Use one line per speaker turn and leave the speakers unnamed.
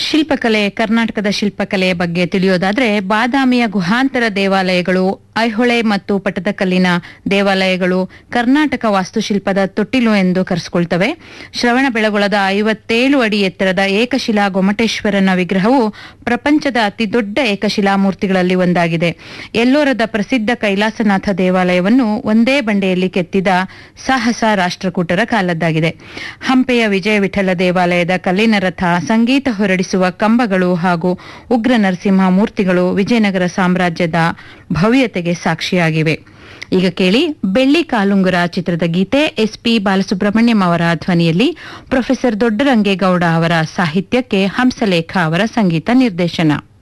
ಶಿಲ್ಪಕಲೆ ಕರ್ನಾಟಕದ ಶಿಲ್ಪಕಲೆಯ ಬಗ್ಗೆ ತಿಳಿಯೋದಾದ್ರೆ ಬಾದಾಮಿಯ ಗುಹಾಂತರ ದೇವಾಲಯಗಳು ಐಹೊಳೆ ಮತ್ತು ಪಟ್ಟದಕಲ್ಲಿನ ದೇವಾಲಯಗಳು ಕರ್ನಾಟಕ ವಾಸ್ತುಶಿಲ್ಪದ ತೊಟ್ಟಿಲು ಎಂದು ಕರೆಸಿಕೊಳ್ತವೆ ಶ್ರವಣ ಬೆಳಗೊಳದ ಐವತ್ತೇಳು ಅಡಿ ಎತ್ತರದ ಏಕಶಿಲಾ ಗೊಮಟೇಶ್ವರನ ವಿಗ್ರಹವು ಪ್ರಪಂಚದ ಅತಿದೊಡ್ಡ ಏಕಶಿಲಾ ಮೂರ್ತಿಗಳಲ್ಲಿ ಒಂದಾಗಿದೆ ಎಲ್ಲೋರದ ಪ್ರಸಿದ್ಧ ಕೈಲಾಸನಾಥ ದೇವಾಲಯವನ್ನು ಒಂದೇ ಬಂಡೆಯಲ್ಲಿ ಕೆತ್ತಿದ ಸಾಹಸ ರಾಷ್ಟ್ರಕೂಟರ ಕಾಲದ್ದಾಗಿದೆ ಹಂಪೆಯ ವಿಜಯ ವಿಠಲ ದೇವಾಲಯದ ಕಲ್ಲಿನ ರಥ ಸಂಗೀತ ಹೊರಡಿಸುವ ಕಂಬಗಳು ಹಾಗೂ ಉಗ್ರ ನರಸಿಂಹ ಮೂರ್ತಿಗಳು ವಿಜಯನಗರ ಸಾಮ್ರಾಜ್ಯದ ಭವ್ಯತೆಗೆ ಸಾಕ್ಷಿಯಾಗಿವೆ ಈಗ ಕೇಳಿ ಬೆಳ್ಳಿ ಕಾಲುಂಗುರ ಚಿತ್ರದ ಗೀತೆ ಎಸ್ಪಿ ಬಾಲಸುಬ್ರಹ್ಮಣ್ಯಂ ಅವರ ಧ್ವನಿಯಲ್ಲಿ ಪ್ರೊಫೆಸರ್ ದೊಡ್ಡರಂಗೇಗೌಡ ಅವರ ಸಾಹಿತ್ಯಕ್ಕೆ ಹಂಸಲೇಖ ಅವರ ಸಂಗೀತ ನಿರ್ದೇಶನ